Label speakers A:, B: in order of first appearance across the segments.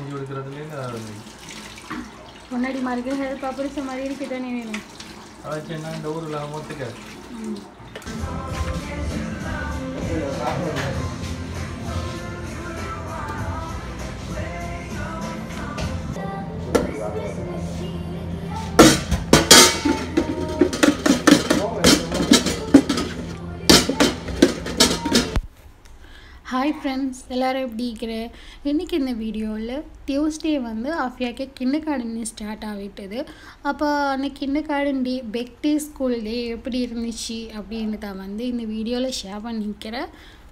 A: செஞ்சு கொடுக்குறதுலேருந்து அது
B: முன்னாடி மாதிரி ஹெல்ப் பிடிச்ச மாதிரி இருக்கு தானே வேணும்
A: அதாச்சும் என்ன இந்த ஊரில் மொத்துக்க
B: ஹாய் ஃப்ரெண்ட்ஸ் எல்லோரும் எப்படி இருக்கிற இன்றைக்கி இந்த வீடியோவில் டியூஸ்டே வந்து ஆஃபியாக்கு கிண்டர் கார்டன் ஸ்டார்ட் ஆகிட்டது அப்போ அந்த கிண்டர் கார்டன் டே பெக் டே ஸ்கூல் டே எப்படி இருந்துச்சு அப்படின்னு தான் வந்து இந்த வீடியோவில் ஷேர் பண்ணிக்கிறேன்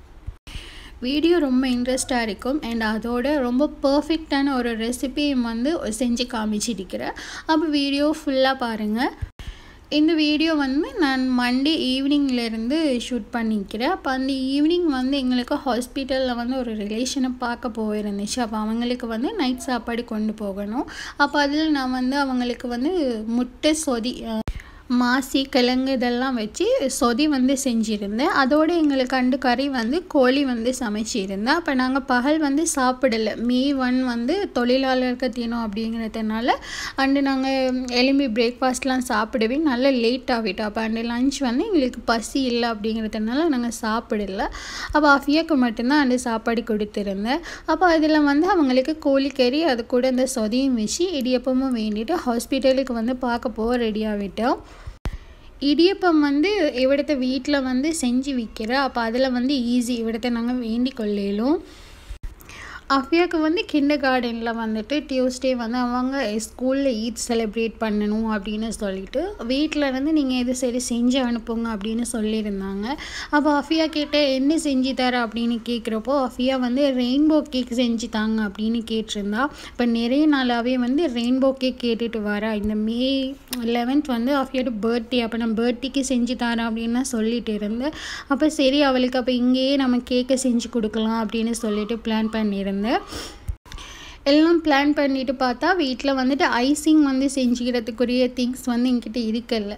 B: வீடியோ ரொம்ப இன்ட்ரெஸ்டாக இருக்கும் அண்ட் அதோட ரொம்ப பர்ஃபெக்டான ஒரு ரெசிபியும் வந்து செஞ்சு காமிச்சிருக்கிறேன் அப்போ வீடியோ ஃபுல்லாக பாருங்கள் இந்த வீடியோ வந்து நான் மண்டே ஈவினிங்லேருந்து ஷூட் பண்ணிக்கிறேன் அப்போ அந்த ஈவினிங் வந்து எங்களுக்கு ஹாஸ்பிட்டலில் வந்து ஒரு ரிலேஷனை பார்க்க போயிருந்துச்சு அப்போ அவங்களுக்கு வந்து நைட் சாப்பாடு கொண்டு போகணும் அப்போ அதில் நான் வந்து அவங்களுக்கு வந்து முட்டை சொதி மாசி கிழங்கு இதெல்லாம் வச்சு சொதி வந்து செஞ்சுருந்தேன் அதோடு எங்களுக்கு அண்டு கறி வந்து கோழி வந்து சமைச்சிருந்தேன் அப்போ நாங்கள் பகல் வந்து சாப்பிடலை மே ஒன் வந்து தொழிலாளருக்கு தினம் அப்படிங்கிறதுனால அண்டு நாங்கள் எலும்பி பிரேக்ஃபாஸ்ட்லாம் சாப்பிடவே நல்லா லேட் ஆகிட்டோம் அப்போ அண்டு லஞ்ச் வந்து எங்களுக்கு பசி இல்லை அப்படிங்கிறதுனால நாங்கள் சாப்பிடல அப்போ அஃபியாக்கு மட்டும்தான் அண்டு சாப்பாடு கொடுத்துருந்தேன் அப்போ அதில் வந்து அவங்களுக்கு கோழிக்கறி அது கூட இந்த சொதியும் வச்சு இடியப்பமும் வேண்டிட்டு ஹாஸ்பிட்டலுக்கு வந்து பார்க்க போக ரெடி ஆகிட்டோம் இடியப்பம் வந்து இவிடத்தை வீட்டில் வந்து செஞ்சு விற்கிறேன் அப்போ அதில் வந்து ஈஸி இவிடத்தை நாங்கள் வேண்டிக் கொள்ளலும் அஃபியாவுக்கு வந்து கிண்டர் கார்டனில் வந்துட்டு டியூஸ்டே வந்து அவங்க ஸ்கூலில் ஈத் செலிப்ரேட் பண்ணணும் அப்படின்னு சொல்லிட்டு வீட்டில் இருந்து நீங்கள் எது சரி செஞ்சு அனுப்புங்க அப்படின்னு சொல்லியிருந்தாங்க அப்போ அஃபியா கேட்ட என்ன செஞ்சு தர அப்படின்னு கேட்குறப்போ அஃபியா வந்து ரெயின்போ கேக் செஞ்சு தாங்க அப்படின்னு கேட்டிருந்தா இப்போ நிறைய நாளாகவே வந்து ரெயின்போ கேக் கேட்டுட்டு வரா இந்த மே லெவன்த் வந்து அஃபியோட பர்த்டே அப்போ நான் பர்த்டேக்கு செஞ்சு தரேன் அப்படின்னு சொல்லிட்டு இருந்தேன் அப்போ சரி அவளுக்கு அப்போ இங்கேயே நம்ம கேக்கை செஞ்சு கொடுக்கலாம் அப்படின்னு சொல்லிட்டு பிளான் பண்ணியிருந்தேன் இருந்தேன் எல்லாம் பிளான் பண்ணிட்டு பார்த்தா வீட்டில் வந்துட்டு ஐசிங் வந்து செஞ்சுக்கிறதுக்குரிய திங்ஸ் வந்து என்கிட்ட இருக்கல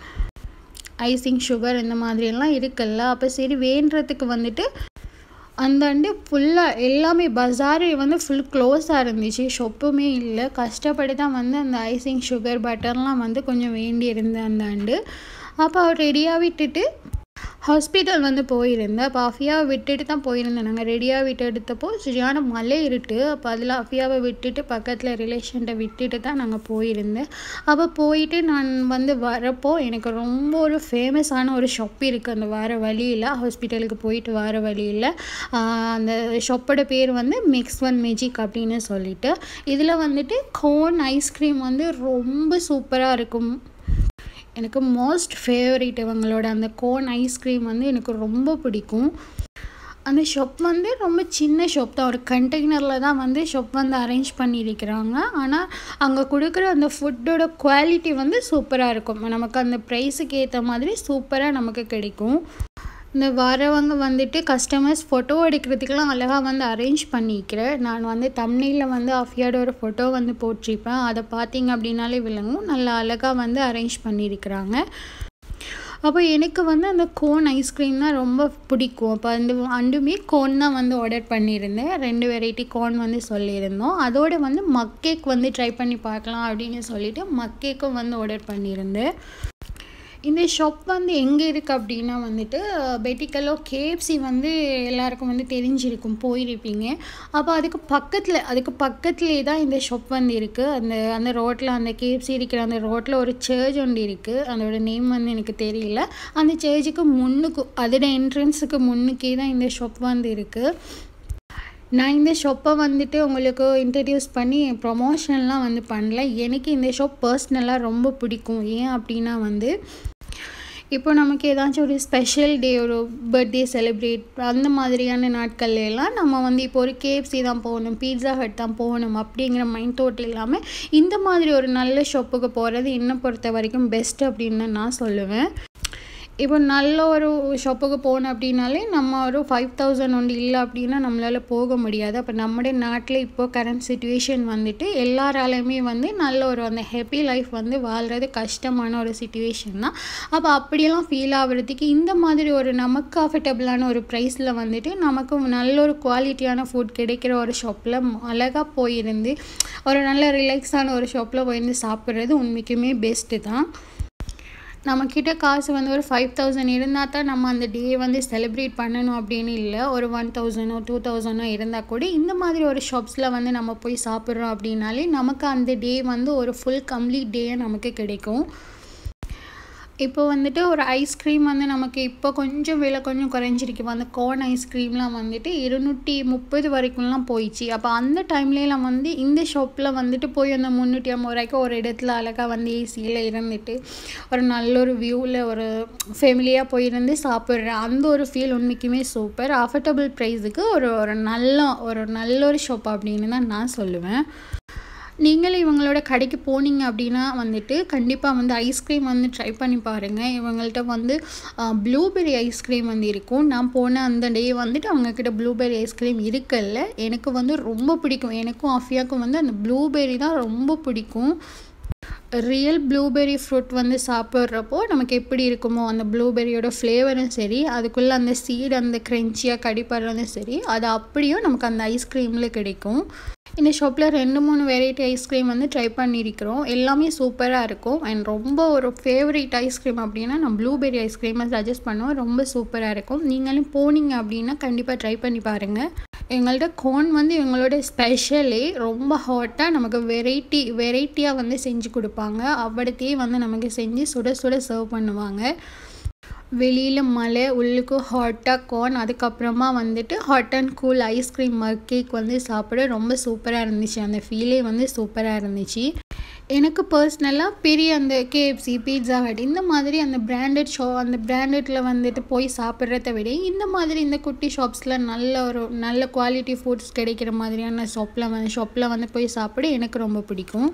B: ஐசிங் சுகர் இந்த மாதிரியெல்லாம் இருக்கல அப்போ சரி வேண்டுறதுக்கு வந்துட்டு அந்தாண்டு ஃபுல்லாக எல்லாமே பஜாரு வந்து ஃபுல் க்ளோஸாக இருந்துச்சு ஷொப்புமே இல்லை கஷ்டப்பட்டு தான் வந்து அந்த ஐசிங் சுகர் பட்டர்லாம் வந்து கொஞ்சம் வேண்டி இருந்தேன் அந்த ஆண்டு அப்போ அவர் ரெடியாக விட்டுட்டு ஹாஸ்பிட்டல் வந்து போயிருந்தேன் அப்போ அஃபியாவை விட்டுட்டு தான் போயிருந்தேன் நாங்கள் ரெடியாக விட்டு எடுத்தப்போ சரியான மழை இருட்டு அப்போ அதில் அஃபியாவை விட்டுட்டு பக்கத்தில் ரிலேஷன்கிட்ட விட்டுட்டு தான் நாங்கள் போயிருந்தேன் அப்போ போயிட்டு நான் வந்து வரப்போ எனக்கு ரொம்ப ஒரு ஃபேமஸான ஒரு ஷாப் இருக்குது அந்த வர வழியில் ஹாஸ்பிட்டலுக்கு போயிட்டு வர வழியில் அந்த ஷாப்போட பேர் வந்து மிக்ஸ் ஒன் மேஜிக் அப்படின்னு சொல்லிட்டு இதில் வந்துட்டு கோன் ஐஸ்கிரீம் வந்து ரொம்ப சூப்பராக இருக்கும் எனக்கு மோஸ்ட் ஃபேவரட் இவங்களோட அந்த கோன் ஐஸ்கிரீம் வந்து எனக்கு ரொம்ப பிடிக்கும் அந்த ஷாப் வந்து ரொம்ப சின்ன ஷாப் தான் ஒரு கண்டெய்னரில் தான் வந்து ஷாப் வந்து அரேஞ்ச் பண்ணியிருக்கிறாங்க ஆனால் அங்கே கொடுக்குற அந்த ஃபுட்டோட குவாலிட்டி வந்து சூப்பராக இருக்கும் நமக்கு அந்த ப்ரைஸுக்கு ஏற்ற மாதிரி சூப்பராக நமக்கு கிடைக்கும் இந்த வரவங்க வந்துட்டு கஸ்டமர்ஸ் ஃபோட்டோ எடுக்கிறதுக்கெலாம் அழகாக வந்து அரேஞ்ச் பண்ணிக்கிறேன் நான் வந்து தமிழில் வந்து அஃபியாட ஒரு ஃபோட்டோ வந்து போட்டிருப்பேன் அதை பார்த்தீங்க அப்படின்னாலே விளங்கும் நல்லா அழகாக வந்து அரேஞ்ச் பண்ணியிருக்கிறாங்க அப்போ எனக்கு வந்து அந்த கோன் ஐஸ்கிரீம் தான் ரொம்ப பிடிக்கும் அப்போ அந்த அண்டுமே கோன் தான் வந்து ஆர்டர் பண்ணியிருந்தேன் ரெண்டு வெரைட்டி கோன் வந்து சொல்லியிருந்தோம் அதோட வந்து மக்கேக் வந்து ட்ரை பண்ணி பார்க்கலாம் அப்படின்னு சொல்லிட்டு மக்கேக்கும் வந்து ஆர்டர் பண்ணியிருந்தேன் இந்த ஷாப் வந்து எங்கே இருக்குது அப்படின்னா வந்துட்டு பெட்டிக்கலோ கேஎஃப்சி வந்து எல்லாருக்கும் வந்து தெரிஞ்சிருக்கும் போயிருப்பீங்க அப்போ அதுக்கு பக்கத்தில் அதுக்கு பக்கத்துலேயே தான் இந்த ஷாப் வந்து இருக்குது அந்த அந்த ரோட்டில் அந்த கேஎஃப்சி இருக்கிற அந்த ரோட்டில் ஒரு சர்ச் ஒன்று இருக்குது அதோட நேம் வந்து எனக்கு தெரியல அந்த சர்ச்சுக்கு முன்னுக்கு அதோட என்ட்ரன்ஸுக்கு முன்னுக்கே தான் இந்த ஷாப் வந்து இருக்குது நான் இந்த ஷாப்பை வந்துட்டு உங்களுக்கு இன்ட்ரடியூஸ் பண்ணி ப்ரொமோஷன்லாம் வந்து பண்ணல எனக்கு இந்த ஷாப் பர்சனலாக ரொம்ப பிடிக்கும் ஏன் அப்படின்னா வந்து இப்போ நமக்கு ஏதாச்சும் ஒரு ஸ்பெஷல் டே ஒரு பர்த்டே செலிப்ரேட் அந்த மாதிரியான நாட்கள்ல எல்லாம் நம்ம வந்து இப்போ ஒரு கேஎஃப்சி தான் போகணும் பீட்சா ஹட் தான் போகணும் அப்படிங்கிற மைண்ட் தாட் இல்லாமல் இந்த மாதிரி ஒரு நல்ல ஷாப்புக்கு போகிறது என்னை பொறுத்த வரைக்கும் பெஸ்ட் அப்படின்னு நான் சொல்லுவேன் இப்போ நல்ல ஒரு ஷாப்புக்கு போகணும் அப்படின்னாலே நம்ம ஒரு ஃபைவ் தௌசண்ட் ஒன்று இல்லை அப்படின்னா நம்மளால் போக முடியாது அப்போ நம்முடைய நாட்டில் இப்போ கரண்ட் சுச்சுவேஷன் வந்துட்டு எல்லாராலையுமே வந்து நல்ல ஒரு அந்த ஹாப்பி லைஃப் வந்து வாழ்கிறது கஷ்டமான ஒரு சுச்சுவேஷன் தான் அப்போ அப்படியெல்லாம் ஃபீல் ஆகுறதுக்கு இந்த மாதிரி ஒரு நமக்கு கம்ஃபர்டபுளான ஒரு ப்ரைஸில் வந்துட்டு நமக்கு நல்ல ஒரு குவாலிட்டியான ஃபுட் கிடைக்கிற ஒரு ஷாப்பில் அழகாக போயிருந்து ஒரு நல்ல ரிலாக்ஸான ஒரு ஷாப்பில் போயிருந்து சாப்பிட்றது உண்மைக்குமே பெஸ்ட்டு தான் நம்மக்கிட்ட காசு வந்து ஒரு ஃபைவ் தௌசண்ட் இருந்தால் தான் நம்ம அந்த டே வந்து செலிப்ரேட் பண்ணணும் அப்படின்னு இல்லை ஒரு ஒன் தௌசண்டோ டூ தௌசண்டோ இருந்தால் கூட இந்த மாதிரி ஒரு ஷாப்ஸில் வந்து நம்ம போய் சாப்பிட்றோம் அப்படின்னாலே நமக்கு அந்த டே வந்து ஒரு ஃபுல் கம்ப்ளீட் டேயே நமக்கு கிடைக்கும் இப்போ வந்துட்டு ஒரு ஐஸ்கிரீம் வந்து நமக்கு இப்போ கொஞ்சம் விலை கொஞ்சம் குறைஞ்சிருக்கு அந்த கோன் ஐஸ்கிரீம்லாம் வந்துட்டு இருநூற்றி முப்பது வரைக்கும்லாம் போயிடுச்சு அப்போ அந்த டைம்லலாம் வந்து இந்த ஷாப்பில் வந்துட்டு போய் அந்த முந்நூற்றி ஐம்பது ரூபாய்க்கு ஒரு இடத்துல அழகாக வந்து ஏசியில் இருந்துட்டு ஒரு நல்ல ஒரு வியூவில் ஒரு ஃபேமிலியாக போயிருந்து சாப்பிட்றேன் அந்த ஒரு ஃபீல் உண்மைக்குமே சூப்பர் அஃபர்டபுள் ப்ரைஸுக்கு ஒரு ஒரு நல்ல ஒரு நல்ல ஒரு ஷாப் அப்படின்னு தான் நான் சொல்லுவேன் நீங்களும் இவங்களோட கடைக்கு போனீங்க அப்படின்னா வந்துட்டு கண்டிப்பாக வந்து ஐஸ்கிரீம் வந்து ட்ரை பண்ணி பாருங்கள் இவங்கள்ட்ட வந்து ப்ளூபெர்ரி ஐஸ்கிரீம் வந்து இருக்கும் நான் போன அந்த டே வந்துட்டு அவங்கக்கிட்ட ப்ளூபெர்ரி ஐஸ்கிரீம் இருக்குல்ல எனக்கு வந்து ரொம்ப பிடிக்கும் எனக்கும் ஆஃபியாவுக்கும் வந்து அந்த ப்ளூபெர்ரி தான் ரொம்ப பிடிக்கும் ரியல் ப்ளூபெர்ரி ஃப்ரூட் வந்து சாப்பிட்றப்போ நமக்கு எப்படி இருக்குமோ அந்த ப்ளூபெர்ரியோட ஃப்ளேவரும் சரி அதுக்குள்ளே அந்த சீடு அந்த க்ரென்ச்சியாக கடிப்படுறதும் சரி அது அப்படியும் நமக்கு அந்த ஐஸ்கிரீமில் கிடைக்கும் இந்த ஷாப்பில் ரெண்டு மூணு வெரைட்டி ஐஸ்கிரீம் வந்து ட்ரை பண்ணியிருக்கிறோம் எல்லாமே சூப்பராக இருக்கும் அண்ட் ரொம்ப ஒரு ஃபேவரட் ஐஸ்கிரீம் அப்படின்னா நான் ப்ளூபெர்ரி ஐஸ்கிரீமை சஜஸ்ட் பண்ணுவேன் ரொம்ப சூப்பராக இருக்கும் நீங்களும் போனீங்க அப்படின்னா கண்டிப்பாக ட்ரை பண்ணி பாருங்கள் எங்கள்கிட்ட கோன் வந்து எங்களோட ஸ்பெஷலே ரொம்ப ஹாட்டாக நமக்கு வெரைட்டி வெரைட்டியாக வந்து செஞ்சு கொடுப்பாங்க அவ்வளத்தையே வந்து நமக்கு செஞ்சு சுட சுட சர்வ் பண்ணுவாங்க வெளியில் மலை உள்ளுக்கு ஹாட்டாக கார்ன் அதுக்கப்புறமா வந்துட்டு hot and cool ice cream mug cake வந்து சாப்பிட ரொம்ப சூப்பராக இருந்துச்சு அந்த ஃபீலே வந்து சூப்பராக இருந்துச்சு எனக்கு பர்சனலாக பெரிய அந்த கேஎஃப்சி பீட்சா ஹட் இந்த மாதிரி அந்த பிராண்டட் ஷோ அந்த பிராண்டடில் வந்துட்டு போய் சாப்பிட்றத விட இந்த மாதிரி இந்த குட்டி ஷாப்ஸில் நல்ல ஒரு நல்ல குவாலிட்டி ஃபுட்ஸ் கிடைக்கிற மாதிரியான ஷாப்பில் வந்து ஷாப்பில் வந்து போய் சாப்பிட எனக்கு ரொம்ப பிடிக்கும்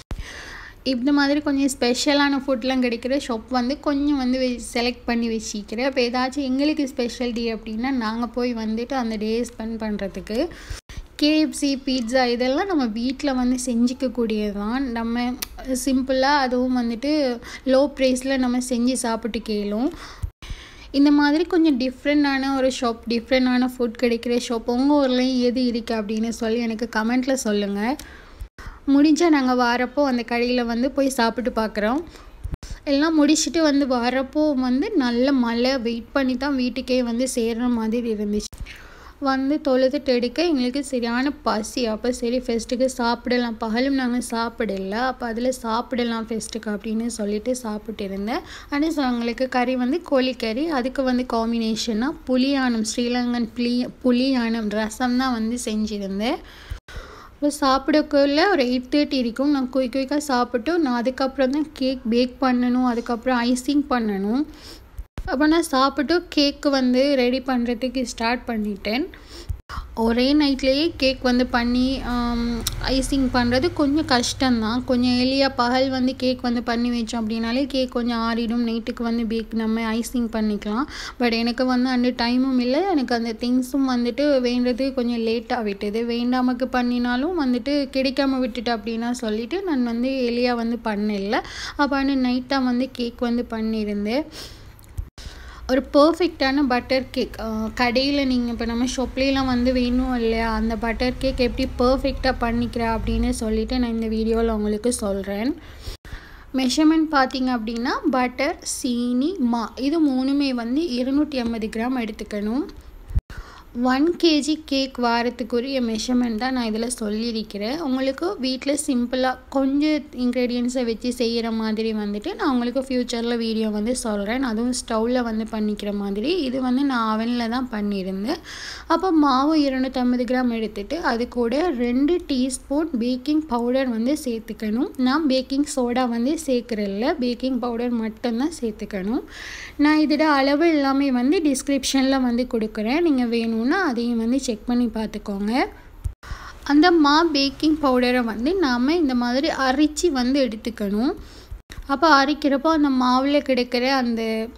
B: இந்த மாதிரி கொஞ்சம் ஸ்பெஷலான ஃபுட்லாம் கிடைக்கிற ஷாப் வந்து கொஞ்சம் வந்து செலக்ட் பண்ணி வச்சிக்கிறேன் இப்போ ஏதாச்சும் எங்களுக்கு ஸ்பெஷல் டே அப்படின்னா நாங்கள் போய் வந்துட்டு அந்த டே ஸ்பெண்ட் பண்ணுறதுக்கு கேஎஃப்சி பீட்சா இதெல்லாம் நம்ம வீட்டில் வந்து செஞ்சிக்கக்கூடியது தான் நம்ம சிம்பிளாக அதுவும் வந்துட்டு லோ ப்ரைஸில் நம்ம செஞ்சு சாப்பிட்டு கேளும் இந்த மாதிரி கொஞ்சம் டிஃப்ரெண்ட்டான ஒரு ஷாப் டிஃப்ரெண்ட்டான ஃபுட் கிடைக்கிற ஷாப் உங்கள் ஊர்லேயும் எது இருக்குது அப்படின்னு சொல்லி எனக்கு கமெண்ட்டில் சொல்லுங்கள் முடிஞ்சால் நாங்கள் வாரப்போ அந்த கடையில் வந்து போய் சாப்பிட்டு பார்க்குறோம் எல்லாம் முடிச்சுட்டு வந்து வரப்போ வந்து நல்ல மழை வெயிட் பண்ணி தான் வீட்டுக்கே வந்து சேர்கிற மாதிரி இருந்துச்சு வந்து தொழுதுட்டு எடுக்க எங்களுக்கு சரியான பசி அப்போ சரி ஃபெஸ்ட்டுக்கு சாப்பிடலாம் பகலும் நாங்கள் சாப்பிடல அப்போ அதில் சாப்பிடலாம் ஃபெஸ்ட்டுக்கு அப்படின்னு சொல்லிட்டு சாப்பிட்டு இருந்தேன் ஆனால் ஸோ எங்களுக்கு கறி வந்து கோழிக்கறி அதுக்கு வந்து காம்பினேஷனாக புளியானம் ஸ்ரீலங்கன் புளி புளியானம் ரசம் தான் வந்து செஞ்சுருந்தேன் இப்போ சாப்பிடக்குள்ள ஒரு எயிட் தேர்ட்டி இருக்கும் நான் குயிக் குயிக்காக சாப்பிட்டு நான் அதுக்கப்புறம் தான் கேக் பேக் பண்ணணும் அதுக்கப்புறம் ஐசிங் பண்ணணும் அப்போ நான் சாப்பிட்டு கேக்கு வந்து ரெடி பண்ணுறதுக்கு ஸ்டார்ட் பண்ணிட்டேன் ஒரே நைட்லேயே கேக் வந்து பண்ணி ஐசிங் பண்ணுறது கொஞ்சம் கஷ்டம்தான் கொஞ்சம் எளியாக பகல் வந்து கேக் வந்து பண்ணி வச்சோம் அப்படின்னாலே கேக் கொஞ்சம் ஆறிடும் நைட்டுக்கு வந்து பேக் நம்ம ஐசிங் பண்ணிக்கலாம் பட் எனக்கு வந்து அந்த டைமும் இல்லை எனக்கு அந்த திங்ஸும் வந்துட்டு வேண்டது கொஞ்சம் லேட்டாக விட்டுது வேண்டாமக்கு பண்ணினாலும் வந்துட்டு கிடைக்காம விட்டுட்டு அப்படின்னா சொல்லிவிட்டு நான் வந்து எளியாக வந்து பண்ணல அப்போ வந்து நைட்டாக வந்து கேக் வந்து பண்ணியிருந்தேன் ஒரு பர்ஃபெக்டான பட்டர் கேக் கடையில் நீங்கள் இப்போ நம்ம ஷாப்லேலாம் வந்து வேணும் இல்லையா அந்த பட்டர் கேக் எப்படி பர்ஃபெக்டாக பண்ணிக்கிறேன் அப்படின்னு சொல்லிவிட்டு நான் இந்த வீடியோவில் உங்களுக்கு சொல்கிறேன் மெஷர்மெண்ட் பார்த்தீங்க அப்படின்னா பட்டர் சீனி மா இது மூணுமே வந்து இருநூற்றி ஐம்பது கிராம் எடுத்துக்கணும் ஒன் கேஜி கேக் வாரத்துக்குரிய மெஷர்மெண்ட் தான் நான் இதில் சொல்லியிருக்கிறேன் உங்களுக்கு வீட்டில் சிம்பிளாக கொஞ்சம் இன்க்ரீடியன்ஸை வச்சு செய்கிற மாதிரி வந்துட்டு நான் உங்களுக்கு ஃப்யூச்சரில் வீடியோ வந்து சொல்கிறேன் அதுவும் ஸ்டவ்வில் வந்து பண்ணிக்கிற மாதிரி இது வந்து நான் அவனில் தான் பண்ணியிருந்தேன் அப்போ மாவு இருநூற்றம்பது கிராம் எடுத்துகிட்டு அது கூட ரெண்டு டீஸ்பூன் பேக்கிங் பவுடர் வந்து சேர்த்துக்கணும் நான் பேக்கிங் சோடா வந்து சேர்க்குறதில்ல பேக்கிங் பவுடர் மட்டும்தான் சேர்த்துக்கணும் நான் இதோட அளவு எல்லாமே வந்து டிஸ்கிரிப்ஷனில் வந்து கொடுக்குறேன் நீங்கள் வேணும் வேணும்னா அதையும் வந்து செக் பண்ணி பார்த்துக்கோங்க அந்த மா பேக்கிங் பவுடரை வந்து நாம் இந்த மாதிரி அரிச்சு வந்து எடுத்துக்கணும் அப்போ அரைக்கிறப்போ அந்த மாவில் கிடைக்கிற அந்த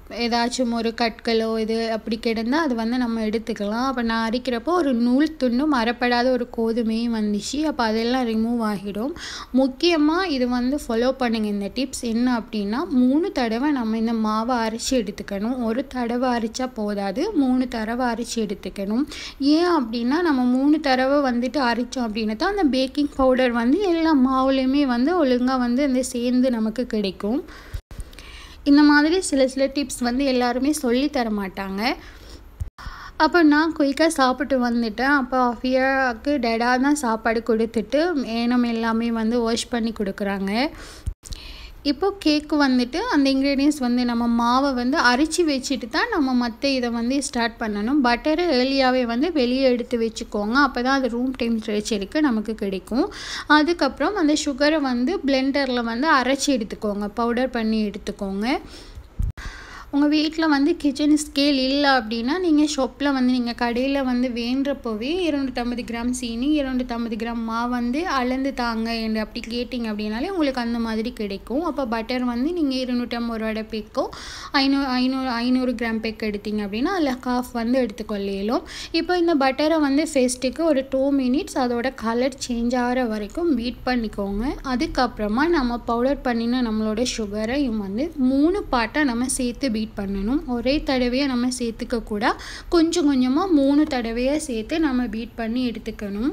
B: ஏதாச்சும் ஒரு கற்களோ இது அப்படி கிடந்தால் அது வந்து நம்ம எடுத்துக்கலாம் அப்போ நான் அரைக்கிறப்போ ஒரு நூல் துண்டும் மரப்படாத ஒரு கோதுமையும் வந்துச்சு அப்போ அதெல்லாம் ரிமூவ் ஆகிடும் முக்கியமாக இது வந்து ஃபாலோ பண்ணுங்கள் இந்த டிப்ஸ் என்ன அப்படின்னா மூணு தடவை நம்ம இந்த மாவை அரைச்சி எடுத்துக்கணும் ஒரு தடவை அரைச்சா போதாது மூணு தடவை அரைச்சி எடுத்துக்கணும் ஏன் அப்படின்னா நம்ம மூணு தடவை வந்துட்டு அரைச்சோம் அப்படின்னா தான் அந்த பேக்கிங் பவுடர் வந்து எல்லா மாவுலேயுமே வந்து ஒழுங்காக வந்து அந்த சேர்ந்து நமக்கு கிடைக்கும் இந்த மாதிரி சில சில டிப்ஸ் வந்து எல்லாருமே சொல்லி தர மாட்டாங்க அப்போ நான் குயிக்காக சாப்பிட்டு வந்துட்டேன் அப்போ அஃபியாவுக்கு டேடா தான் சாப்பாடு கொடுத்துட்டு ஏனம் எல்லாமே வந்து வாஷ் பண்ணி கொடுக்குறாங்க இப்போ கேக்கு வந்துட்டு அந்த இன்க்ரீடியன்ஸ் வந்து நம்ம மாவை வந்து அரைச்சி வச்சுட்டு தான் நம்ம மற்ற இதை வந்து ஸ்டார்ட் பண்ணணும் பட்டரை ஏர்லியாகவே வந்து வெளியே எடுத்து வச்சுக்கோங்க அப்போ தான் அது ரூம் டெம்பரேச்சருக்கு நமக்கு கிடைக்கும் அதுக்கப்புறம் அந்த சுகரை வந்து பிளெண்டரில் வந்து அரைச்சி எடுத்துக்கோங்க பவுடர் பண்ணி எடுத்துக்கோங்க உங்கள் வீட்டில் வந்து கிச்சன் ஸ்கேல் இல்லை அப்படின்னா நீங்கள் ஷாப்பில் வந்து நீங்கள் கடையில் வந்து வேண்டுறப்போவே இருநூற்றம்பது கிராம் சீனி இருநூற்றம்பது கிராம் மா வந்து அளந்து தாங்க என்று அப்படி கேட்டிங்க அப்படின்னாலே உங்களுக்கு அந்த மாதிரி கிடைக்கும் அப்போ பட்டர் வந்து நீங்கள் இருநூற்றம்பது ரூபாய் பேக்கோ ஐநூறு ஐநூறு ஐநூறு கிராம் பேக் எடுத்தீங்க அப்படின்னா அதில் காஃப் வந்து எடுத்துக்கொள்ளையிலும் இப்போ இந்த பட்டரை வந்து ஃபேஸ்ட்டுக்கு ஒரு டூ மினிட்ஸ் அதோட கலர் சேஞ்ச் ஆகிற வரைக்கும் பீட் பண்ணிக்கோங்க அதுக்கப்புறமா நம்ம பவுடர் பண்ணின நம்மளோட சுகரையும் வந்து மூணு பாட்டாக நம்ம சேர்த்து பீட் பண்ணணும் ஒரே தடவையாக நம்ம சேர்த்துக்க கூட கொஞ்சம் கொஞ்சமாக மூணு தடவையாக சேர்த்து நம்ம பீட் பண்ணி எடுத்துக்கணும்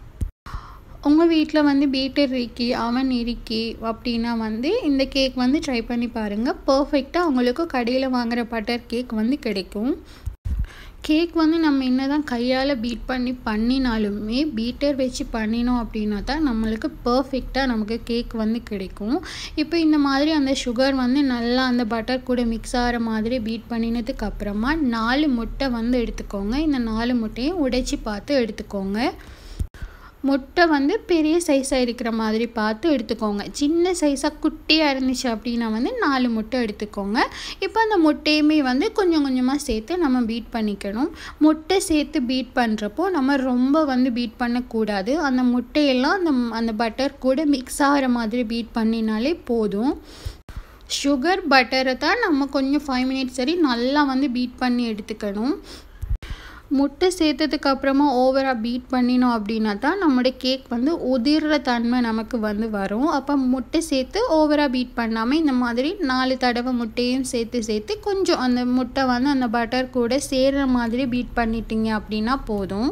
B: உங்கள் வீட்டில் வந்து பீட்டர் இருக்கி அவன் இருக்கி அப்படின்னா வந்து இந்த கேக் வந்து ட்ரை பண்ணி பாருங்கள் பர்ஃபெக்டாக உங்களுக்கு கடையில் வாங்குகிற பட்டர் கேக் வந்து கிடைக்கும் கேக் வந்து நம்ம என்ன தான் கையால் பீட் பண்ணி பண்ணினாலுமே பீட்டர் வச்சு பண்ணினோம் அப்படின்னா தான் நம்மளுக்கு பர்ஃபெக்டாக நமக்கு கேக் வந்து கிடைக்கும் இப்போ இந்த மாதிரி அந்த சுகர் வந்து நல்லா அந்த பட்டர் கூட மிக்ஸ் ஆகிற மாதிரி பீட் பண்ணினதுக்கு அப்புறமா நாலு முட்டை வந்து எடுத்துக்கோங்க இந்த நாலு முட்டையும் உடைச்சி பார்த்து எடுத்துக்கோங்க முட்டை வந்து பெரிய சைஸாக இருக்கிற மாதிரி பார்த்து எடுத்துக்கோங்க சின்ன சைஸாக குட்டியாக இருந்துச்சு அப்படின்னா வந்து நாலு முட்டை எடுத்துக்கோங்க இப்போ அந்த முட்டையுமே வந்து கொஞ்சம் கொஞ்சமாக சேர்த்து நம்ம பீட் பண்ணிக்கணும் முட்டை சேர்த்து பீட் பண்ணுறப்போ நம்ம ரொம்ப வந்து பீட் பண்ணக்கூடாது அந்த முட்டையெல்லாம் அந்த அந்த பட்டர் கூட மிக்ஸ் ஆகிற மாதிரி பீட் பண்ணினாலே போதும் சுகர் பட்டரை தான் நம்ம கொஞ்சம் ஃபைவ் மினிட்ஸ் சரி நல்லா வந்து பீட் பண்ணி எடுத்துக்கணும் முட்டை சேர்த்ததுக்கு அப்புறமா ஓவராக பீட் பண்ணினோம் அப்படின்னா தான் நம்மளுடைய கேக் வந்து உதிர்ற தன்மை நமக்கு வந்து வரும் அப்போ முட்டை சேர்த்து ஓவராக பீட் பண்ணாமல் இந்த மாதிரி நாலு தடவை முட்டையும் சேர்த்து சேர்த்து கொஞ்சம் அந்த முட்டை வந்து அந்த பட்டர் கூட சேர்கிற மாதிரி பீட் பண்ணிட்டீங்க அப்படின்னா போதும்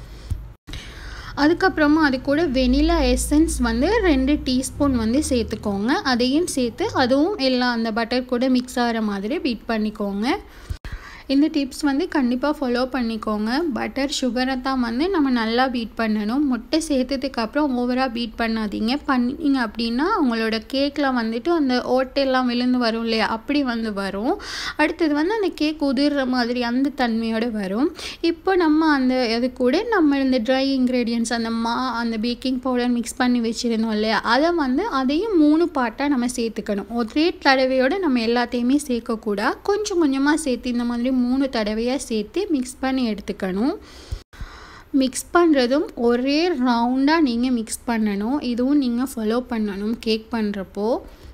B: அதுக்கப்புறமா அது கூட வெனிலா எசன்ஸ் வந்து ரெண்டு டீஸ்பூன் வந்து சேர்த்துக்கோங்க அதையும் சேர்த்து அதுவும் எல்லாம் அந்த பட்டர் கூட மிக்ஸ் ஆகிற மாதிரி பீட் பண்ணிக்கோங்க இந்த டிப்ஸ் வந்து கண்டிப்பாக ஃபாலோ பண்ணிக்கோங்க பட்டர் சுகரை தான் வந்து நம்ம நல்லா பீட் பண்ணணும் முட்டை சேர்த்ததுக்கப்புறம் ஓவராக பீட் பண்ணாதீங்க பண்ணிங்க அப்படின்னா உங்களோட கேக்கில் வந்துட்டு அந்த ஓட்டெல்லாம் விழுந்து வரும் இல்லையா அப்படி வந்து வரும் அடுத்தது வந்து அந்த கேக் உதிர்ற மாதிரி அந்த தன்மையோடு வரும் இப்போ நம்ம அந்த அது கூட நம்ம இந்த ட்ரை இன்க்ரீடியன்ஸ் அந்த மா அந்த பேக்கிங் பவுடர் மிக்ஸ் பண்ணி வச்சுருந்தோம் இல்லையா அதை வந்து அதையும் மூணு பாட்டாக நம்ம சேர்த்துக்கணும் ஒரே தடவையோடு நம்ம எல்லாத்தையுமே சேர்க்கக்கூடாது கொஞ்சம் கொஞ்சமாக சேர்த்து இந்த மாதிரி மூணு தடவையாக சேர்த்து மிக்ஸ் பண்ணி எடுத்துக்கணும் மிக்ஸ் பண்ணுறதும் ஒரே ரவுண்டாக நீங்கள் மிக்ஸ் பண்ணணும் இதுவும் நீங்கள் ஃபாலோ பண்ணணும் கேக் பண்ணுறப்போ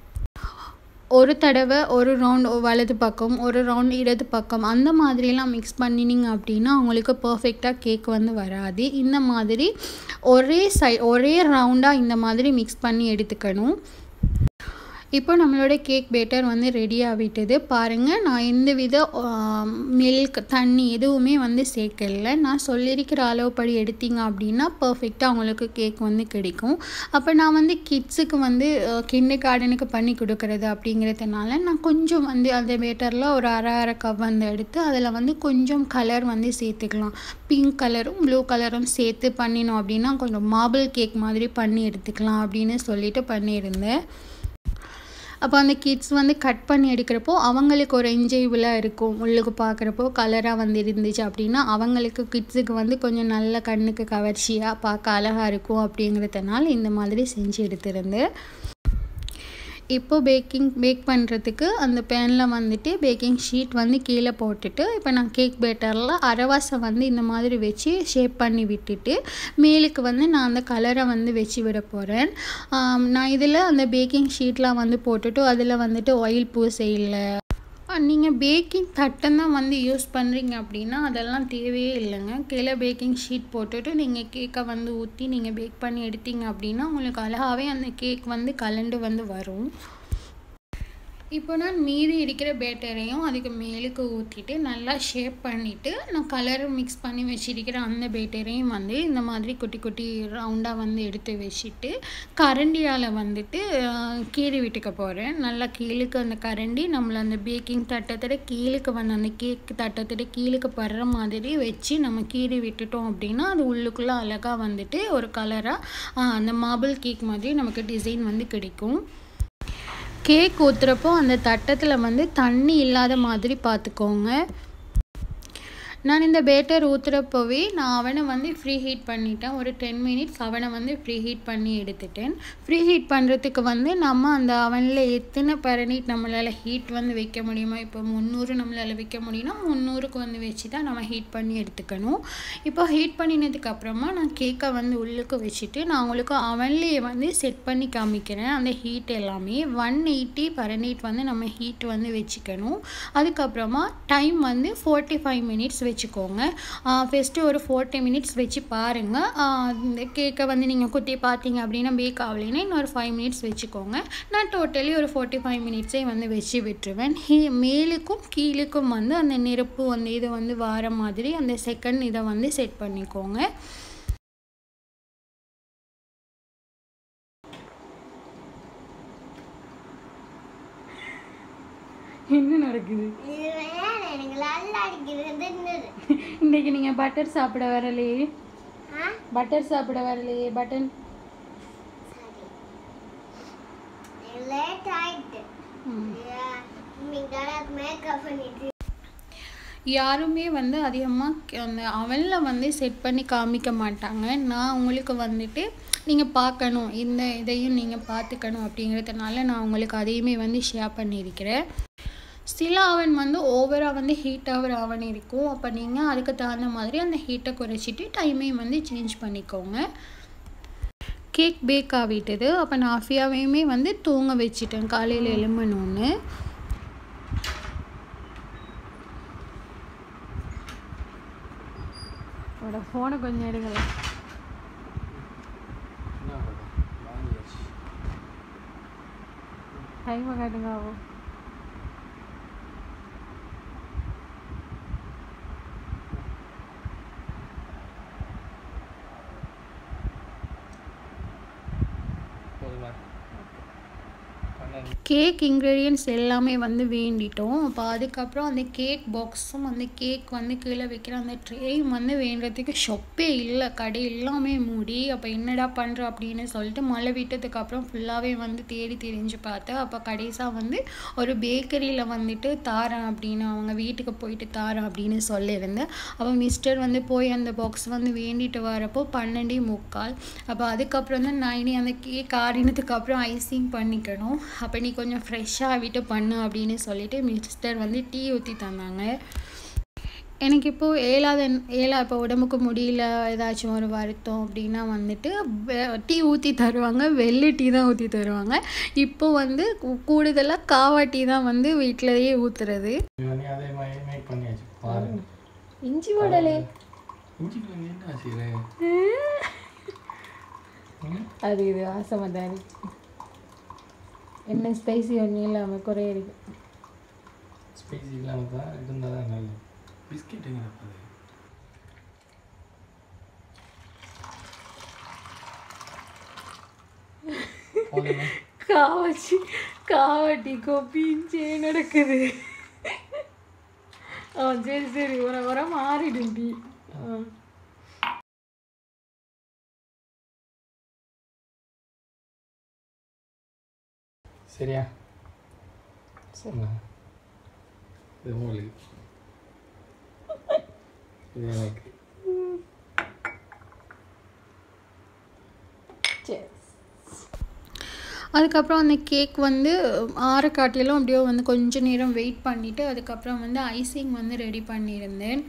B: ஒரு தடவை ஒரு ரவுண்ட் வலது பக்கம் ஒரு ரவுண்ட் இடது பக்கம் அந்த மாதிரிலாம் மிக்ஸ் பண்ணினீங்க அப்படின்னா உங்களுக்கு பர்ஃபெக்டாக கேக் வந்து வராது இந்த மாதிரி ஒரே சை ஒரே ரவுண்டாக இந்த மாதிரி மிக்ஸ் பண்ணி எடுத்துக்கணும் இப்போ நம்மளோட கேக் பேட்டர் வந்து ரெடி ஆகிட்டது பாருங்கள் நான் எந்த வித மில்க் தண்ணி எதுவுமே வந்து சேர்க்கல நான் சொல்லியிருக்கிற அளவுப்படி எடுத்தீங்க அப்படின்னா பர்ஃபெக்டாக உங்களுக்கு கேக் வந்து கிடைக்கும் அப்போ நான் வந்து கிட்ஸுக்கு வந்து கிண்டர் கார்டனுக்கு பண்ணி கொடுக்குறது அப்படிங்கிறதுனால நான் கொஞ்சம் வந்து அந்த பேட்டரில் ஒரு அரை அரை கப் வந்து எடுத்து அதில் வந்து கொஞ்சம் கலர் வந்து சேர்த்துக்கலாம் பிங்க் கலரும் ப்ளூ கலரும் சேர்த்து பண்ணினோம் அப்படின்னா கொஞ்சம் மார்பிள் கேக் மாதிரி பண்ணி எடுத்துக்கலாம் அப்படின்னு சொல்லிட்டு பண்ணியிருந்தேன் அப்போ அந்த கிட்ஸ் வந்து கட் பண்ணி எடுக்கிறப்போ அவங்களுக்கு ஒரு என்ஜாய்புளாக இருக்கும் உள்ளுக்கு பார்க்குறப்போ கலராக வந்து இருந்துச்சு அப்படின்னா அவங்களுக்கு கிட்ஸுக்கு வந்து கொஞ்சம் நல்ல கண்ணுக்கு கவர்ச்சியாக பார்க்க அழகாக இருக்கும் அப்படிங்கிறதுனால இந்த மாதிரி செஞ்சு எடுத்திருந்தேன் இப்போ பேக்கிங் பேக் பண்ணுறதுக்கு அந்த பேனில் வந்துட்டு பேக்கிங் ஷீட் வந்து கீழே போட்டுட்டு இப்போ நான் கேக் பேட்டரில் அரவாசை வந்து இந்த மாதிரி வச்சு ஷேப் பண்ணி விட்டுட்டு மேலுக்கு வந்து நான் அந்த கலரை வந்து வச்சு விட போகிறேன் நான் இதில் அந்த பேக்கிங் ஷீட்லாம் வந்து போட்டுட்டு அதில் வந்துட்டு ஆயில் பூசை இல்லை நீங்கள் பேக்கிங் தட்டம் தான் வந்து யூஸ் பண்ணுறீங்க அப்படின்னா அதெல்லாம் தேவையே இல்லைங்க கீழே பேக்கிங் ஷீட் போட்டுட்டு நீங்கள் கேக்கை வந்து ஊற்றி நீங்கள் பேக் பண்ணி எடுத்தீங்க அப்படின்னா உங்களுக்கு அழகாகவே அந்த கேக் வந்து கலண்டு வந்து வரும் இப்போ நான் மீதி இருக்கிற பேட்டரையும் அதுக்கு மேலுக்கு ஊற்றிட்டு நல்லா ஷேப் பண்ணிவிட்டு நான் கலர் மிக்ஸ் பண்ணி வச்சிருக்கிற அந்த பேட்டரையும் வந்து இந்த மாதிரி குட்டி குட்டி ரவுண்டாக வந்து எடுத்து வச்சுட்டு கரண்டியால் வந்துட்டு அஹ், கீறி விட்டுக்க போகிறேன் நல்லா கீழுக்கு அந்த கரண்டி நம்மளை அந்த பேக்கிங் தட்டத்தோட கீழுக்கு வந்து அந்த கேக் தட்டத்தோட கீழுக்கு படுற மாதிரி வச்சு நம்ம கீறி விட்டுட்டோம் அப்படின்னா அது உள்ளுக்குள்ளே அழகாக வந்துட்டு ஒரு கலராக அந்த மார்பிள் கேக் மாதிரி நமக்கு டிசைன் வந்து கிடைக்கும் கேக் ஊற்றுறப்போ அந்த தட்டத்தில் வந்து தண்ணி இல்லாத மாதிரி பார்த்துக்கோங்க நான் இந்த பேட்டர் ஊற்றுறப்போவே நான் அவனை வந்து ஃப்ரீ ஹீட் பண்ணிட்டேன் ஒரு டென் மினிட்ஸ் அவனை வந்து ஃப்ரீ ஹீட் பண்ணி எடுத்துட்டேன் ஃப்ரீ ஹீட் பண்ணுறதுக்கு வந்து நம்ம அந்த அவனில் எத்தனை பரணிட் நம்மளால் ஹீட் வந்து வைக்க முடியுமா இப்போ முந்நூறு நம்மளால் வைக்க முடியும்னா முந்நூறுக்கு வந்து வச்சு தான் நம்ம ஹீட் பண்ணி எடுத்துக்கணும் இப்போ ஹீட் பண்ணினதுக்கு அப்புறமா நான் கேக்கை வந்து உள்ளுக்கு வச்சுட்டு நான் உங்களுக்கு அவன்லேயே வந்து செட் பண்ணி காமிக்கிறேன் அந்த ஹீட் எல்லாமே ஒன் எயிட்டி பரநீட் வந்து நம்ம ஹீட் வந்து வச்சுக்கணும் அதுக்கப்புறமா டைம் வந்து ஃபோர்ட்டி ஃபைவ் மினிட்ஸ் வச்சுக்கோங்க ஃபஸ்ட்டு ஒரு ஃபோர்ட்டி மினிட்ஸ் வச்சு பாருங்கள் இந்த கேக்கை வந்து நீங்கள் குத்தி பார்த்தீங்க அப்படின்னா பேக் ஆகலைன்னா இன்னொரு ஃபைவ் மினிட்ஸ் வச்சுக்கோங்க நான் டோட்டலி ஒரு ஃபோர்ட்டி ஃபைவ் மினிட்ஸே வந்து வச்சு விட்டுருவேன் ஹீ மேலுக்கும் கீழுக்கும் வந்து அந்த நெருப்பு வந்து இது வந்து வார மாதிரி அந்த செகண்ட் இதை வந்து செட் பண்ணிக்கோங்க என்ன நடக்குது
C: இது வேற எனக்கு நல்லா அடிக்கிறது
B: இன்னைக்கு நீங்கள் பட்டர் சாப்பிட வரலையே
C: ஆ
B: பட்டர் சாப்பிட வரலையே பட்டன்
C: சரி லேட் ஆயிட்டு இன்னைக்கு மேக்கப் பண்ணிட்டு
B: யாருமே வந்து அதிகமாக அந்த அவனில் வந்து செட் பண்ணி காமிக்க மாட்டாங்க நான் உங்களுக்கு வந்துட்டு நீங்கள் பார்க்கணும் இந்த இதையும் நீங்கள் பார்த்துக்கணும் அப்படிங்கிறதுனால நான் உங்களுக்கு அதையுமே வந்து ஷேர் பண்ணியிருக்கிறேன் சில அவன் வந்து ஓவராக வந்து ஹீட் ஆகிற அவன் இருக்கும் அப்போ நீங்கள் அதுக்கு தகுந்த மாதிரி அந்த ஹீட்டை குறைச்சிட்டு டைமையும் வந்து சேஞ்ச் பண்ணிக்கோங்க கேக் பேக் ஆகிட்டது அப்போ நான் ஆஃபியாவையுமே வந்து தூங்க வச்சிட்டேன் காலையில் எழும்பணுன்னு உங்களோட ஃபோனை கொஞ்சம் எடுங்களேன்
A: என்ன படம் வாங்கியாச்சு
B: டைமை காட்டுங்க ஆகும்
A: போதுமா பன்னெண்டு
B: கேக் இன்க்ரீடியன்ஸ் எல்லாமே வந்து வேண்டிட்டோம் அப்போ அதுக்கப்புறம் அந்த கேக் பாக்ஸும் அந்த கேக் வந்து கீழே வைக்கிற அந்த ட்ரேயும் வந்து வேண்டுறதுக்கு ஷொப்பே இல்லை கடை எல்லாமே மூடி அப்போ என்னடா பண்ணுற அப்படின்னு சொல்லிட்டு மழை விட்டதுக்கு அப்புறம் ஃபுல்லாகவே வந்து தேடி தெரிஞ்சு பார்த்தேன் அப்போ கடைசியாக வந்து ஒரு பேக்கரியில் வந்துட்டு தாரேன் அப்படின்னு அவங்க வீட்டுக்கு போயிட்டு தாரேன் அப்படின்னு சொல்லியிருந்தேன் அப்போ மிஸ்டர் வந்து போய் அந்த பாக்ஸ் வந்து வேண்டிட்டு வரப்போ பன்னெண்டே முக்கால் அப்போ அதுக்கப்புறம் தான் நான் இனி அந்த கேக் ஆடினதுக்கு அப்புறம் ஐசிங் பண்ணிக்கணும் அப்போ நீ கொஞ்சம் ஃப்ரெஷ்ஷாக விட்டு பண்ணு அப்படின்னு சொல்லிட்டு மிஸ்டர் வந்து டீ ஊற்றி தந்தாங்க எனக்கு இப்போது ஏழாத ஏழா இப்போ உடம்புக்கு முடியல ஏதாச்சும் ஒரு வருத்தம் அப்படின்னா வந்துட்டு டீ ஊற்றி தருவாங்க வெள்ளை டீ தான் ஊற்றி தருவாங்க இப்போ வந்து கூடுதலாக காவா டீ தான் வந்து வீட்டிலேயே ஊற்றுறது
A: இது வந்து அதே மாதிரி மேக் பண்ணியாச்சு பாருங்க
B: இஞ்சி வடலே
A: இஞ்சிக்கு வந்து என்ன ஆச்சு இது? ம்?
B: அது இது ஆசை தானே என்ன ஸ்பைசி ஒன்றும் இல்லாமல் குறைய இருக்கு
A: ஸ்பைசி இல்லாமல் தான் இருந்தால் தான் நல்லது பிஸ்கெட்டுங்க அது போதுமா
B: காவாச்சி காவாட்டி கோப்பிஞ்சே நடக்குது ஆ சரி சரி ஒரு வர மாறிடும் டீ ஆ
A: சரியா
B: சரி
A: ஆ. இது உங்களுக்கு இது எனக்கு
B: சரி அதுக்கப்புறம் அந்த கேக் வந்து ஆற காட்டிலும் அப்படியே வந்து கொஞ்ச நேரம் வெயிட் பண்ணிவிட்டு அதுக்கப்புறம் வந்து ஐசிங் வந்து ரெடி பண்ணியிருந்தேன்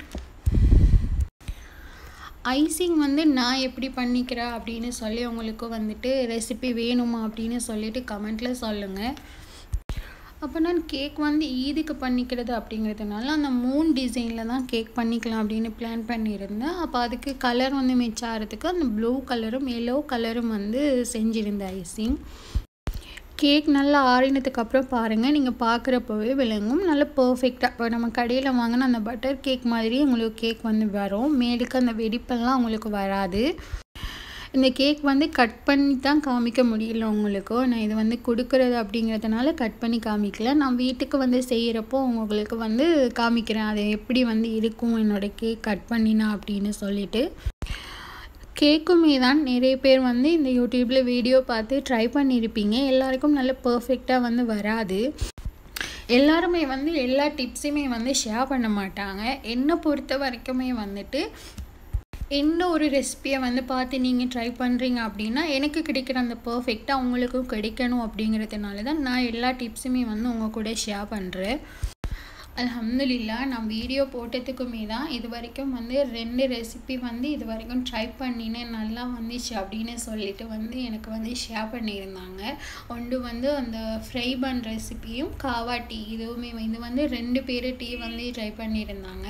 B: ஐசிங் வந்து நான் எப்படி பண்ணிக்கிறேன் அப்படின்னு சொல்லி உங்களுக்கு வந்துட்டு ரெசிபி வேணுமா அப்படின்னு சொல்லிட்டு கமெண்ட்டில் சொல்லுங்கள் அப்போ நான் கேக் வந்து ஈதுக்கு பண்ணிக்கிறது அப்படிங்கிறதுனால அந்த மூன் டிசைனில் தான் கேக் பண்ணிக்கலாம் அப்படின்னு பிளான் பண்ணியிருந்தேன் அப்போ அதுக்கு கலர் வந்து மிச்சம் ஆகிறதுக்கு அந்த ப்ளூ கலரும் எல்லோ கலரும் வந்து செஞ்சுருந்தேன் ஐசிங் கேக் நல்லா ஆறினதுக்கு அப்புறம் பாருங்கள் நீங்கள் பார்க்குறப்பவே விளங்கும் நல்லா பர்ஃபெக்டாக இப்போ நம்ம கடையில் வாங்கின அந்த பட்டர் கேக் மாதிரி உங்களுக்கு கேக் வந்து வரும் மேலுக்கு அந்த வெடிப்பெல்லாம் உங்களுக்கு வராது இந்த கேக் வந்து கட் பண்ணி தான் காமிக்க முடியல உங்களுக்கு நான் இது வந்து கொடுக்குறது அப்படிங்கிறதுனால கட் பண்ணி காமிக்கல நான் வீட்டுக்கு வந்து செய்கிறப்போ உங்களுக்கு வந்து காமிக்கிறேன் அது எப்படி வந்து இருக்கும் என்னோடய கேக் கட் பண்ணினா அப்படின்னு சொல்லிட்டு கேக்குமே தான் நிறைய பேர் வந்து இந்த யூடியூப்பில் வீடியோ பார்த்து ட்ரை பண்ணியிருப்பீங்க எல்லாருக்கும் நல்ல பர்ஃபெக்டாக வந்து வராது எல்லாருமே வந்து எல்லா டிப்ஸுமே வந்து ஷேர் பண்ண மாட்டாங்க என்னை பொறுத்த வரைக்குமே வந்துட்டு எந்த ஒரு ரெசிபியை வந்து பார்த்து நீங்கள் ட்ரை பண்ணுறீங்க அப்படின்னா எனக்கு கிடைக்கிற அந்த பர்ஃபெக்டாக உங்களுக்கும் கிடைக்கணும் அப்படிங்கிறதுனால தான் நான் எல்லா டிப்ஸுமே வந்து உங்கள் கூட ஷேர் பண்ணுறேன் அல்ஹம்துலில்லா நான் வீடியோ போட்டதுக்குமே தான் இது வரைக்கும் வந்து ரெண்டு ரெசிபி வந்து இது வரைக்கும் ட்ரை பண்ணினேன் நல்லா வந்துச்சு அப்படின்னு சொல்லிட்டு வந்து எனக்கு வந்து ஷேர் பண்ணியிருந்தாங்க ஒன்று வந்து அந்த ஃப்ரை பன் ரெசிபியும் காவா டீ இதுவுமே இது வந்து ரெண்டு பேர் டீ வந்து ட்ரை பண்ணியிருந்தாங்க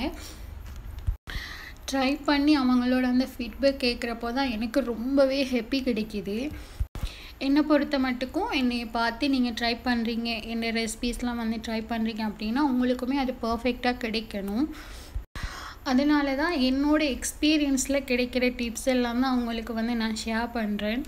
B: ட்ரை பண்ணி அவங்களோட அந்த ஃபீட்பேக் கேட்குறப்போ தான் எனக்கு ரொம்பவே ஹாப்பி கிடைக்கிது என்னை பொறுத்த மட்டுக்கும் என்னை பார்த்து நீங்கள் ட்ரை பண்ணுறீங்க என்ன ரெசிபீஸ்லாம் வந்து ட்ரை பண்ணுறீங்க அப்படின்னா உங்களுக்குமே அது பர்ஃபெக்டாக கிடைக்கணும் அதனால தான் என்னோட எக்ஸ்பீரியன்ஸில் கிடைக்கிற டிப்ஸ் எல்லாம் தான் உங்களுக்கு வந்து நான் ஷேர் பண்ணுறேன்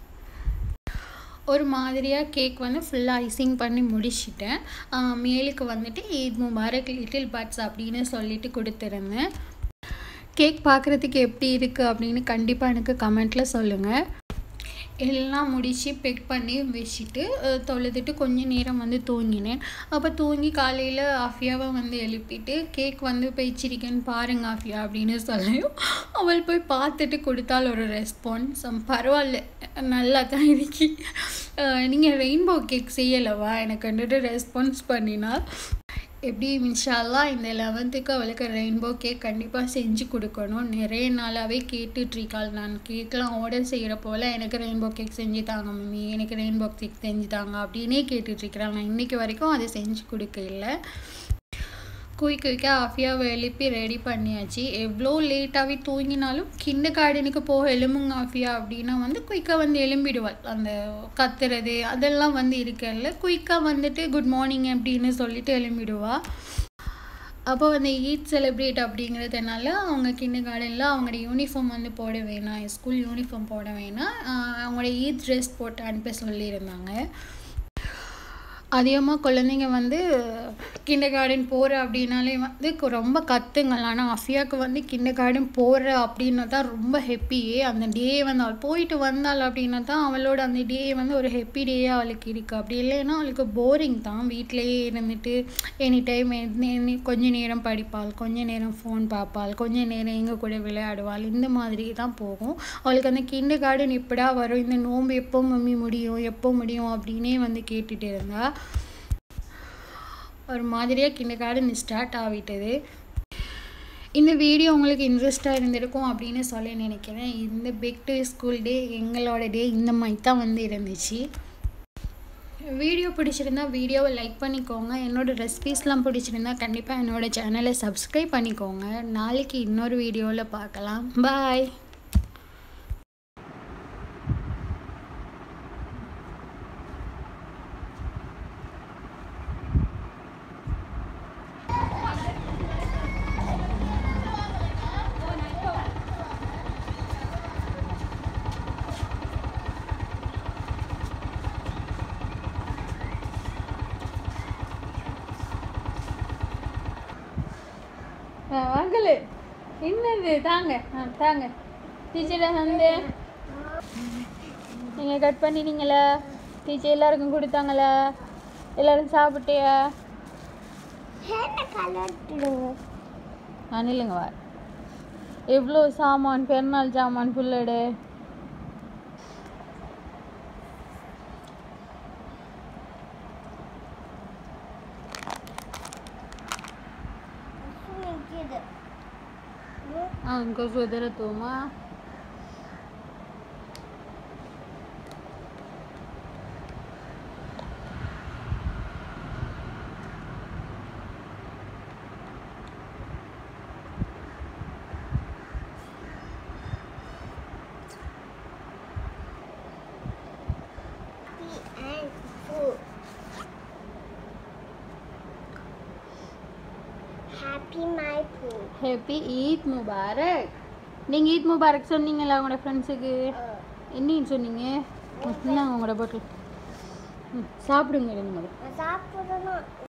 B: ஒரு மாதிரியாக கேக் வந்து ஃபுல்லாக ஐசிங் பண்ணி முடிச்சிட்டேன் மேலுக்கு வந்துட்டு ஈத் முபாரக் லிட்டில் பட்ஸ் அப்படின்னு சொல்லிட்டு கொடுத்துருந்தேன் கேக் பார்க்குறதுக்கு எப்படி இருக்குது அப்படின்னு கண்டிப்பாக எனக்கு கமெண்ட்டில் சொல்லுங்கள் எல்லாம் முடித்து பெக் பண்ணி வச்சுட்டு தொழுதுட்டு கொஞ்சம் நேரம் வந்து தூங்கினேன் அப்போ தூங்கி காலையில் ஆஃபியாவை வந்து எழுப்பிட்டு கேக் வந்து போயிச்சிருக்கேன்னு பாருங்க ஆஃபியா அப்படின்னு சொல்லியும் அவள் போய் பார்த்துட்டு கொடுத்தால் ஒரு ரெஸ்பான்ஸ் பரவாயில்ல நல்லா தான் இருக்கு நீங்கள் ரெயின்போ கேக் செய்யலவா எனக்கு வந்துட்டு ரெஸ்பான்ஸ் பண்ணினால் எப்படி இன்ஷால்லா இந்த லெவன்த்துக்கு அவளுக்கு ரெயின்போ கேக் கண்டிப்பாக செஞ்சு கொடுக்கணும் நிறைய நாளாகவே கேட்டுட்ருக்காள் நான் கேக்லாம் ஆர்டர் செய்கிற போல் எனக்கு ரெயின்போ கேக் செஞ்சு தாங்க மம்மி எனக்கு ரெயின்போ கேக் செஞ்சு தாங்க அப்படின்னே கேட்டுட்ருக்கிறாள் நான் இன்றைக்கி வரைக்கும் அதை செஞ்சு கொடுக்க இல்லை குயிக் குயிக்காக ஆஃபியாவை எழுப்பி ரெடி பண்ணியாச்சு எவ்வளோ லேட்டாகவே தூங்கினாலும் கிண்ட கார்டனுக்கு போக எலும்புங்க ஆஃபியா அப்படின்னா வந்து குயிக்காக வந்து எலும்பிடுவாள் அந்த கத்துறது அதெல்லாம் வந்து இருக்கல குயிக்காக வந்துட்டு குட் மார்னிங் அப்படின்னு சொல்லிட்டு எலும்பிடுவா அப்போ வந்து ஈத் செலிப்ரேட் அப்படிங்கிறதுனால அவங்க கிண்ட கார்டனில் அவங்களோட யூனிஃபார்ம் வந்து போட வேணாம் ஸ்கூல் யூனிஃபார்ம் போட வேணாம் அவங்களோட ஈத் ட்ரெஸ் போட்டு அனுப்ப சொல்லியிருந்தாங்க அதிகமாக குழந்தைங்க வந்து கிண்டர் கார்டன் போகிற அப்படின்னாலே வந்து ரொம்ப கத்துங்கள் ஆனால் அஃபியாவுக்கு வந்து கிண்டர் கார்டன் போகிற அப்படின்னா தான் ரொம்ப ஹெப்பியே அந்த டே வந்து அவள் போயிட்டு வந்தாள் அப்படின்னா தான் அவளோட அந்த டே வந்து ஒரு ஹெப்பி டேயாக அவளுக்கு இருக்குது அப்படி இல்லைன்னா அவளுக்கு போரிங் தான் வீட்டிலேயே இருந்துட்டு எனி டைம் கொஞ்ச நேரம் படிப்பாள் கொஞ்ச நேரம் ஃபோன் பார்ப்பாள் கொஞ்ச நேரம் எங்கள் கூட விளையாடுவாள் இந்த மாதிரி தான் போகும் அவளுக்கு அந்த கிண்டர் கார்டன் எப்படா வரும் இந்த நோம்பு எப்போ மம்மி முடியும் எப்போ முடியும் அப்படின்னே வந்து கேட்டுட்டு இருந்தா ஒரு மாதிரியாக கிண்ட கார்டன் ஸ்டார்ட் ஆகிட்டது இந்த வீடியோ உங்களுக்கு இன்ட்ரெஸ்டாக இருந்திருக்கும் அப்படின்னு சொல்ல நினைக்கிறேன் இந்த பிக் டு ஸ்கூல் டே எங்களோட டே இந்த மாதிரி தான் வந்து இருந்துச்சு வீடியோ பிடிச்சிருந்தா வீடியோவை லைக் பண்ணிக்கோங்க என்னோடய ரெசிபீஸ்லாம் பிடிச்சிருந்தா கண்டிப்பாக என்னோடய சேனலை சப்ஸ்கிரைப் பண்ணிக்கோங்க நாளைக்கு இன்னொரு வீடியோவில் பார்க்கலாம் பாய் வாங்கலு என்னது தாங்க ஆ தாங்க டீச்சரை வந்து நீங்கள் கட் பண்ணிட்டீங்களா டீச்சர் எல்லாருக்கும் கொடுத்தாங்களா எல்லாரும் சாப்பிட்டியா
C: என்ன கலர்
B: ஆ நில்லுங்க வா எவ்வளோ சாமான் பெருநாள் சாமான் ஃபுல்லடு
C: நிற்கிது
B: ஆ கொசு தூமா ஹேப்பி ஈத் முபாரக் நீங்கள் ஈத் முபாரக் சொன்னீங்களா உங்களோட ஃப்ரெண்ட்ஸுக்கு என்னன்னு சொன்னீங்க இந்தாங்க உங்களோட பாட்டில் ம் சாப்பிடுங்க ரெண்டு முதல்ல
C: சாப்பிடணும்